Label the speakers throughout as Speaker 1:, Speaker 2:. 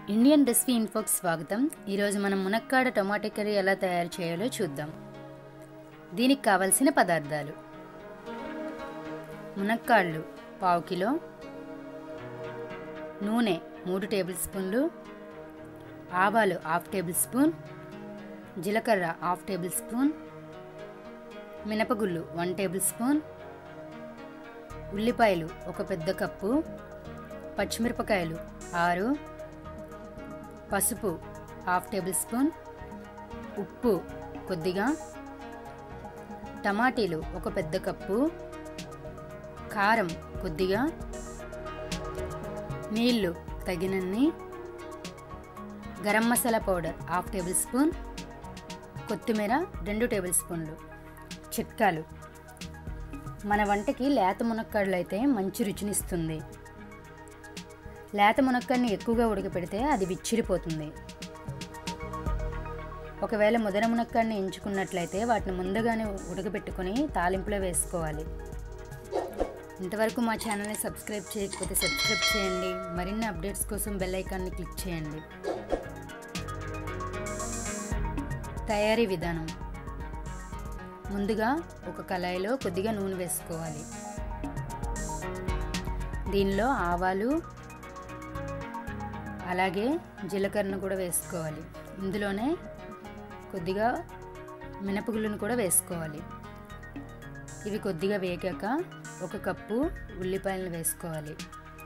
Speaker 1: Indian recipe ఇన్ఫోకి స్వాగతం ఈరోజు మనం మునక్కాడ టొమాటో కర్రీ ఎలా తయారు చేయాలో చూద్దాం దీనికి కావలసిన పదార్థాలు మునక్కాళ్ళు పావు కిలో నూనె మూడు టేబుల్ స్పూన్లు ఆవాలు హాఫ్ టేబుల్ స్పూన్ జీలకర్ర హాఫ్ టేబుల్ స్పూన్ మినపగుళ్ళు వన్ టేబుల్ స్పూన్ ఉల్లిపాయలు ఒక పెద్ద కప్పు పచ్చిమిరపకాయలు ఆరు పసుపు హాఫ్ టేబుల్ స్పూన్ ఉప్పు కొద్దిగా టమాటీలు ఒక పెద్ద కప్పు కారం కొద్దిగా నీళ్ళు తగినన్ని garam masala powder half tablespoon కొత్తిమీర రెండు టేబుల్ స్పూన్లు చిట్కాలు మన వంటకి లేత మునక్కాడలు అయితే మంచి రుచినిస్తుంది లేత మునక్కాడిని ఎక్కువగా ఉడకపెడితే అది విచ్చిరిపోతుంది ఒకవేళ ముదర మునక్కాడిని ఎంచుకున్నట్లయితే వాటిని ముందుగానే ఉడకబెట్టుకొని తాలింపులో వేసుకోవాలి ఇంతవరకు మా ఛానల్ని సబ్స్క్రైబ్ చేయకపోతే సబ్స్క్రైబ్ చేయండి మరిన్ని అప్డేట్స్ కోసం బెల్ ఐకాన్ని క్లిక్ చేయండి తయారీ విధానం ముందుగా ఒక కళాయిలో కొద్దిగా నూనె వేసుకోవాలి దీనిలో ఆవాలు అలాగే జీలకర్రను కూడా వేసుకోవాలి ఇందులోనే కొద్దిగా మినపగుళ్ళను కూడా వేసుకోవాలి ఇవి కొద్దిగా వేగాక ఒక కప్పు ఉల్లిపాయలను వేసుకోవాలి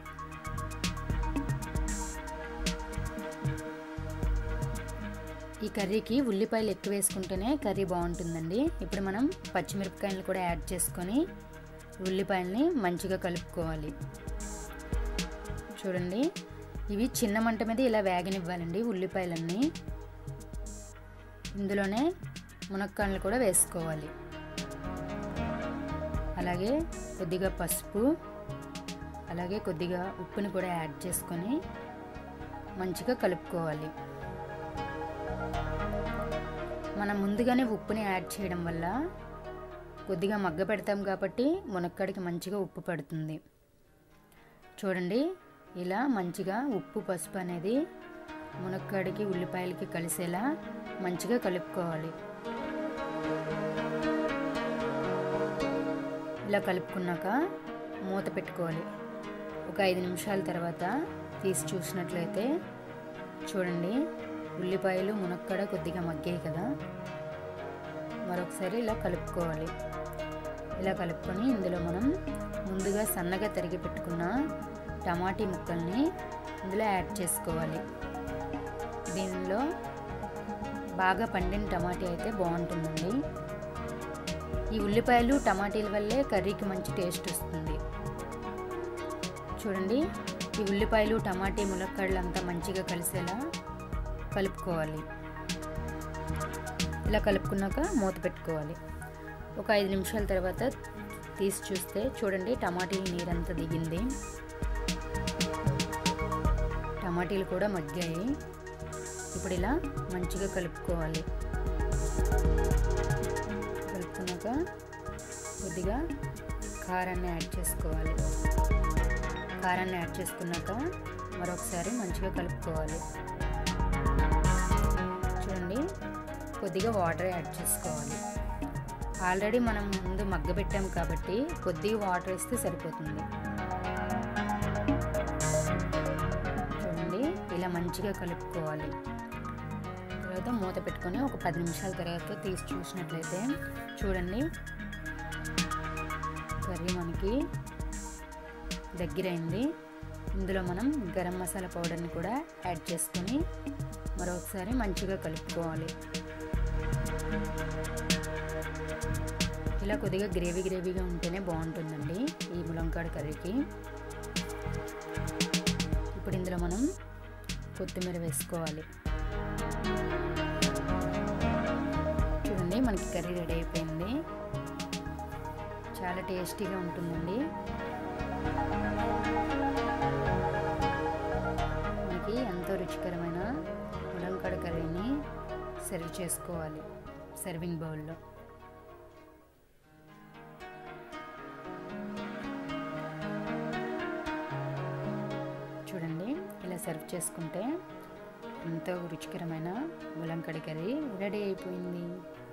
Speaker 1: ఈ కర్రీకి ఉల్లిపాయలు ఎక్కువ వేసుకుంటేనే కర్రీ బాగుంటుందండి ఇప్పుడు మనం పచ్చిమిరపకాయలు కూడా యాడ్ చేసుకొని ఉల్లిపాయల్ని మంచిగా కలుపుకోవాలి చూడండి ఇవి చిన్న మంట మీద ఇలా వేగనివ్వాలండి ఉల్లిపాయలన్నీ ఇందులోనే మునక్కాయలు కూడా వేసుకోవాలి అలాగే కొద్దిగా పసుపు అలాగే కొద్దిగా ఉప్పుని కూడా యాడ్ చేసుకొని మంచిగా కలుపుకోవాలి మనం ముందుగానే ఉప్పుని యాడ్ చేయడం వల్ల కొద్దిగా మగ్గ పెడతాం కాబట్టి మునక్కాడికి మంచిగా ఉప్పు పడుతుంది చూడండి ఇలా మంచిగా ఉప్పు పసుపు అనేది మునక్కాడికి ఉల్లిపాయలకి కలిసేలా మంచిగా కలుపుకోవాలి ఇలా కలుపుకున్నాక మూత పెట్టుకోవాలి ఒక ఐదు నిమిషాల తర్వాత తీసి చూసినట్లయితే చూడండి ఉల్లిపాయలు మునక్కడ కొద్దిగా మగ్గాయి కదా మరొకసారి ఇలా కలుపుకోవాలి ఇలా కలుపుకొని ఇందులో మనం ముందుగా సన్నగా తరిగి పెట్టుకున్న టమాటీ ముక్కల్ని ఇందులో యాడ్ చేసుకోవాలి దీనిలో బాగా పండిన టమాటీ అయితే బాగుంటుందండి ఈ ఉల్లిపాయలు టమాటీల వల్లే కర్రీకి మంచి టేస్ట్ వస్తుంది చూడండి ఈ ఉల్లిపాయలు టమాటీ ములక్కాడలు అంతా మంచిగా కలిసేలా కలుపుకోవాలి ఇలా కలుపుకున్నాక మూత పెట్టుకోవాలి ఒక ఐదు నిమిషాల తర్వాత తీసి చూస్తే చూడండి టమాటీలు నీరంతా దిగింది టమాటీలు కూడా మగ్గాయి ఇప్పుడు ఇలా మంచిగా కలుపుకోవాలి కలుపుకున్నాక కొద్దిగా కారాన్ని యాడ్ చేసుకోవాలి కారాన్ని యాడ్ చేసుకున్నాక మరొకసారి మంచిగా కలుపుకోవాలి చూడండి కొద్దిగా వాటర్ యాడ్ చేసుకోవాలి ఆల్రెడీ మనం ముందు మగ్గబెట్టాం కాబట్టి కొద్దిగా వాటర్ వేస్తే సరిపోతుంది చూడండి ఇలా మంచిగా కలుపుకోవాలి తర్వాత మూత పెట్టుకొని ఒక పది నిమిషాల తర్వాత తీసి చూసినట్లయితే చూడండి కర్రీ మనకి దగ్గరైంది ఇందులో మనం గరం మసాలా పౌడర్ని కూడా యాడ్ చేసుకొని మరొకసారి మంచిగా కలుపుకోవాలి ఇలా కొద్దిగా గ్రేవీ గ్రేవీగా ఉంటేనే బాగుంటుందండి ఈ ములంకాడ కర్రీకి ఇప్పుడు ఇందులో మనం కొత్తిమీర వేసుకోవాలి చూడండి మనకి కర్రీ రెడీ అయిపోయింది చాలా టేస్టీగా ఉంటుందండి మనకి ఎంతో రుచికరమైన ములంకాడ కర్రీని సర్వ్ చేసుకోవాలి సర్వింగ్ బౌల్లో చూడండి ఇలా సర్వ్ చేసుకుంటే ఎంతో రుచికరమైన ములంకడి కర్రీ రెడీ అయిపోయింది